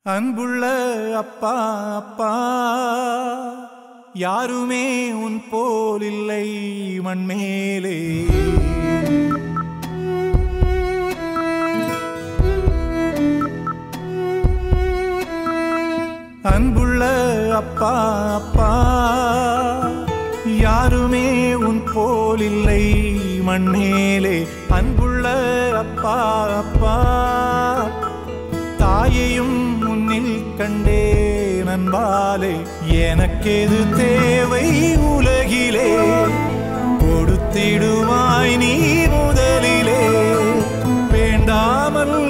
அன்புள்ள அப்பா அப்பா யாருமே உன் போல் இல்லை மண்மேலே அன்புள்ள அப்பா அப்பா யாருமே உன் போல் இல்லை மண்மேலே அன்புள்ள அப்பா அப்பா தாயையும் முன்னில் கண்டே நண்பாலே எனக்கெது தேவை உலகிலே கொடுத்திடுவாய் நீ முதலிலே வேண்டாமல்